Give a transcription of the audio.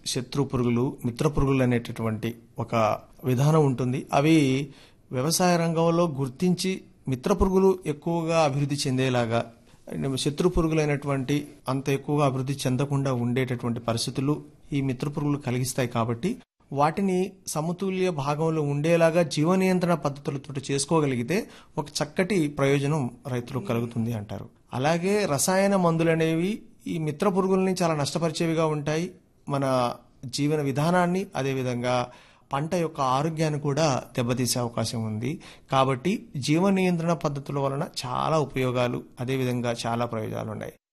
శత్రు పురుగులు మిత్ర పురుగులు అనేటటువంటి ఒక విధానం ఉంటుంది అవి వ్యవసాయ రంగంలో గుర్తించి మిత్ర పురుగులు ఎక్కువగా అభివృద్ధి చెందేలాగా శత్రు పురుగులైనటువంటి అంత ఎక్కువగా అభివృద్ధి చెందకుండా ఉండేటటువంటి పరిస్థితులు ఈ మిత్ర పురుగులు కలిగిస్తాయి కాబట్టి వాటిని సమతుల్య భాగంలో ఉండేలాగా జీవ నియంత్రణ పద్ధతులతో చేసుకోగలిగితే ఒక చక్కటి ప్రయోజనం రైతులకు కలుగుతుంది అంటారు అలాగే రసాయన మందులు అనేవి ఈ మిత్ర పురుగుల్ని చాలా నష్టపరిచేవిగా ఉంటాయి మన జీవన విధానాన్ని అదేవిధంగా పంట యొక్క ఆరోగ్యాన్ని కూడా దెబ్బతీసే అవకాశం ఉంది కాబట్టి జీవ నియంత్రణ పద్ధతుల వలన చాలా ఉపయోగాలు అదేవిధంగా చాలా ప్రయోజనాలు ఉన్నాయి